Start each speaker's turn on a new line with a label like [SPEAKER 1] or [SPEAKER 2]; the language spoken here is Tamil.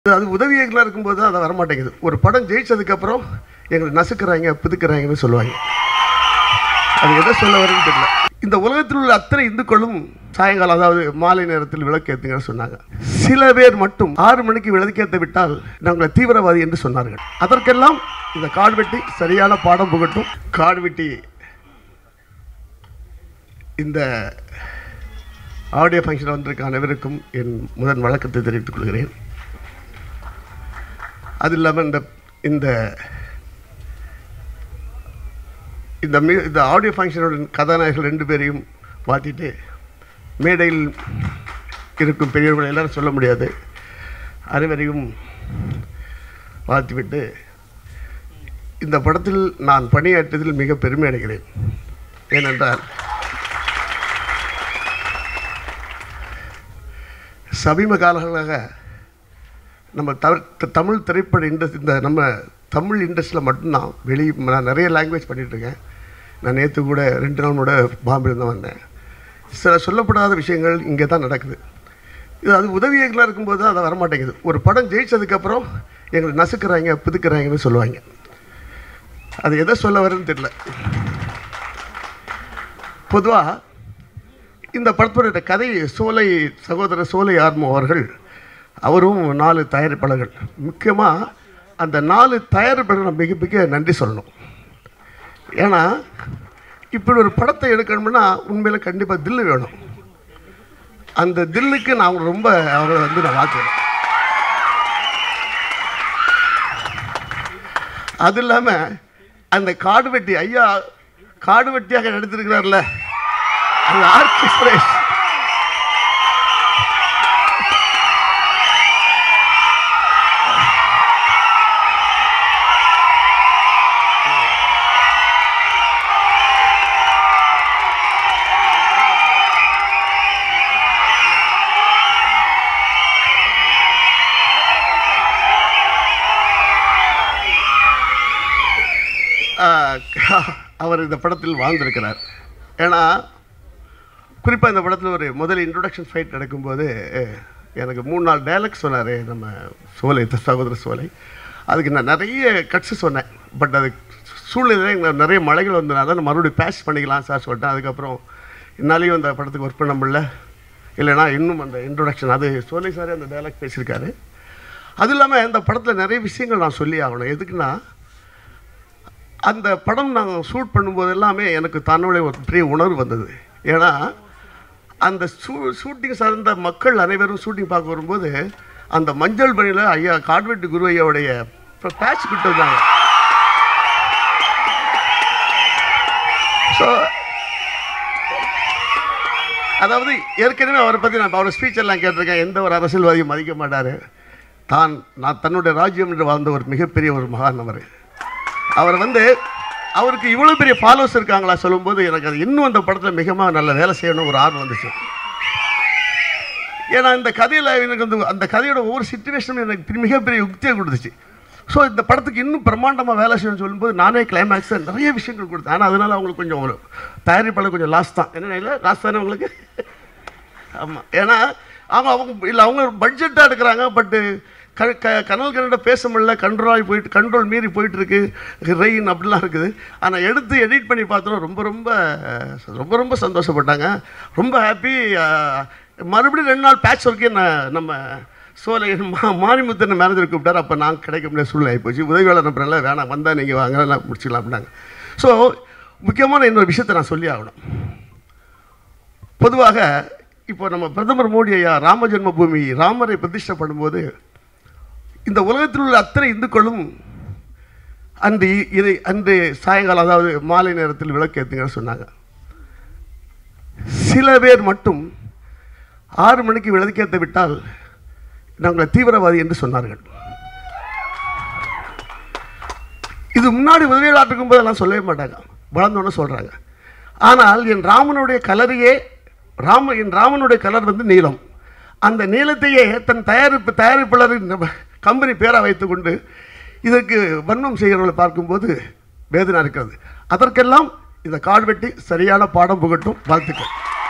[SPEAKER 1] அது உதவி இயக்குனராக இருக்கும்போது தான் அது வரமாட்டேங்குது ஒரு படம் ஜெயிச்சதுக்கப்புறம் எங்களை நசுக்கிறாங்க பிதுக்குறாங்கன்னு சொல்லுவாங்க அது எதை சொல்ல வரும்னு தெரியல இந்த உலகத்தில் உள்ள அத்தனை இந்துக்களும் சாயங்காலம் அதாவது மாலை நேரத்தில் விளக்கேற்றுங்கன்னு சொன்னாங்க சில பேர் மட்டும் ஆறு மணிக்கு விளக்கேற்ற விட்டால் நாங்கள் தீவிரவாதி என்று சொன்னார்கள் அதற்கெல்லாம் இந்த காடு வெட்டி சரியான பாடம் புகட்டும் காடு வெட்டி இந்த ஆடியோ ஃபங்க்ஷன் வந்திருக்க அனைவருக்கும் என் முதன் வழக்கத்தை தெரிவித்துக் கொள்கிறேன் அது இல்லாமல் இந்த இந்த இந்த மீ இந்த ஆடியோ ஃபங்க்ஷனோட கதாநாயகர்கள் ரெண்டு பேரையும் மாற்றிட்டு மேடையில் இருக்கும் பெரியவர்கள் எல்லாரும் சொல்ல முடியாது அனைவரையும் வாழ்த்திவிட்டு இந்த படத்தில் நான் பணியாற்றியதில் மிக பெருமை அடைகிறேன் ஏனென்றால் சமீப காலங்களாக நம்ம தவிர தமிழ் திரைப்பட இண்டஸ்ட் இந்த நம்ம தமிழ் இண்டஸ்ட்ரியில் மட்டும்தான் வெளி நான் நிறைய லாங்குவேஜ் பண்ணிகிட்ருக்கேன் நான் நேற்று கூட ரெண்டு நாள் கூட பாம்பே தான் வந்தேன் சில சொல்லப்படாத விஷயங்கள் இங்கே தான் நடக்குது இது அது உதவி இயக்குனராக இருக்கும்போது தான் அது வரமாட்டேங்குது ஒரு படம் ஜெயிச்சதுக்கப்புறம் எங்களை நசுக்கிறாங்க பிதுக்குறாங்கன்னு சொல்லுவாங்க அது எதை சொல்ல வரும்னு தெரியல பொதுவாக இந்த படத்துடைய கதை சோலை சகோதரர் சோலை ஆர்மோ அவர்கள் அவரும் நாலு தயாரிப்பாளர்கள் முக்கியமாக அந்த நாலு தயாரிப்பாளர்கள் மிக மிக நன்றி சொல்லணும் ஏன்னா இப்படி ஒரு படத்தை எடுக்கணும்னா உண்மையில் கண்டிப்பாக தில்லு வேணும் அந்த தில்லுக்கு நான் அவங்க ரொம்ப அவங்கள வந்து நான் வாழ்த்துறேன் அது இல்லாமல் அந்த காடு வெட்டி ஐயா காடு வெட்டியாக நடித்திருக்கிறார்ல அந்த ஆர்ட் சுரேஷ் ஆஹ், அவர் இந்த படத்தில் வாழ்ந்திருக்கிறார் ஏன்னா குறிப்பாக இந்த படத்தில் ஒரு முதல் இன்ட்ரொடக்ஷன் ஃபைட் நடக்கும்போது அஹ், எனக்கு மூணு நாள் டைலாக் சொன்னார் நம்ம சோலை த- சகோதர சோலை அதுக்கு நான் நிறைய கட்ஸு சொன்னேன் பட் அது சூழ்நிலை எங்களுக்கு நிறைய மழைகள் வந்ததுனால நான் மறுபடியும் பேஷ் பண்ணிக்கலாம் சார் சொல்லிட்டேன் அதுக்கப்புறம் என்னாலையும் அந்த படத்துக்கு ஒர்க் பண்ண முடியல இல்லைன்னா இன்னும் அந்த இன்ட்ரொடக்ஷன் அது சோலை சாரே அந்த டைலாக் பேசியிருக்காரு அது இல்லாமல் இந்த படத்தில் நிறைய விஷயங்கள் நான் சொல்லி ஆகணும் எதுக்குன்னா அந்த படம் நாங்கள் ஷூட் பண்ணும்போது எல்லாமே எனக்கு தன்னுடைய ஒரு பெரிய உணர்வு வந்தது ஏன்னா அந்த ஷூ ஷூட்டிங் சார்ந்த மக்கள் அனைவரும் ஷூட்டிங் பார்க்க வரும்போது அந்த மஞ்சள் பணியில் ஐயா காட்வெட்டு குரு ஐயாவுடைய பேட்ச் கிட்ட இருந்தாங்க ஸோ அதாவது ஏற்கனவே அவரை பற்றி நான் அவரோட ஸ்பீச் எல்லாம் கேட்டிருக்கேன் எந்த ஒரு அரசியல்வாதியும் மதிக்க மாட்டார் தான் நான் தன்னுடைய ராஜ்யம் என்று வாழ்ந்த ஒரு மிகப்பெரிய ஒரு மகான் அவர் அவர் வந்து அவருக்கு இவ்வளோ பெரிய ஃபாலோவர்ஸ் இருக்காங்களா சொல்லும்போது எனக்கு அது இன்னும் அந்த படத்தில் மிகமாக நல்ல வேலை செய்யணும் ஒரு ஆர்வம் வந்துச்சு ஏன்னா இந்த கதையில் எனக்கு வந்து அந்த கதையோட ஒவ்வொரு சுச்சுவேஷனும் எனக்கு பெரிய- மிகப்பெரிய யுக்தியை கொடுத்துச்சு ஸோ இந்த படத்துக்கு இன்னும் பிரம்மாண்டமாக வேலை செய்யணும்னு சொல்லும்போது நானே கிளைமேக்ஸில் நிறைய விஷயங்கள் கொடுத்தேன் ஆனால் அதனால் அவங்களுக்கு கொஞ்சம் ஒரு தயாரிப்பாளர் கொஞ்சம் லாஸ் தான் என்ன இல்லை லாஸ் தானே உங்களுக்கு ஆமாம் ஏன்னா அவங்க அவங்க இல்லை அவங்க பட்ஜெட்டாக எடுக்கிறாங்க பட்டு க க கனல் கன்னட பேச முடியல கண்ட்ரோல் ஆகி போயிட்டு கண்ட்ரோல் மீறி போயிட்டு இருக்கு ரெயின் அப்படிலாம் இருக்குது ஆனால் எடுத்து எடிட் பண்ணி பார்த்தோம் ரொம்ப ரொம்ப ரொம்ப ரொம்ப சந்தோஷப்பட்டாங்க ரொம்ப ஹாப்பி மறுபடியும் ரெண்டு நாள் பேட்ச் ஒர்க்கே நான் நம்ம சோலை மா மாரிமுத்தன் மேனேஜர் கூப்பிட்டார் அப்போ நான் கிடைக்க முடியாத சூழ்நிலை ஆகிப்போச்சு உதவியாளர் நம்புறல வேணாம் வந்தால் நீங்கள் வாங்க நான் முடிச்சிக்கலாம் அப்படின்னாங்க ஸோ முக்கியமான இன்னொரு விஷயத்தை நான் சொல்லி ஆகணும் பொதுவாக இப்போ நம்ம பிரதமர் மோடி ஐயா ராம ஜென்மபூமி ராமரை பிரதிஷ்டை பண்ணும்போது இந்த உலகத்தில் உள்ள அத்தனை இந்துக்களும் அன்று இ- இதை அன்று சாயங்காலம் அதாவது மாலை நேரத்தில் விளக்கேற்றுங்கன்னு சொன்னாங்க சில பேர் மட்டும் ஆறு மணிக்கு விளக்கேற்ற விட்டால் நாங்கள் தீவிரவாதி என்று சொன்னார்கள் இது முன்னாடி உதவியாளர் இருக்கும்போது எல்லாம் சொல்லவே மாட்டாங்க வளர்ந்தோன்னு சொல்கிறாங்க ஆனால் என் ராமனுடைய கலரையே ராம என் ராமனுடைய கலர் வந்து நீலம் அந்த நீளத்தையே தன் தயாரிப்பு தயாரிப்பாளரின் நம்ம கம்பெனி பேராக வைத்துக்கொண்டு இதற்கு வன்மம் செய்கிறவர்களை பார்க்கும்போது வேதனை இருக்கிறது அதற்கெல்லாம் இந்த காடு வெட்டி சரியான பாடம் புகட்டும் வாழ்த்துக்கள்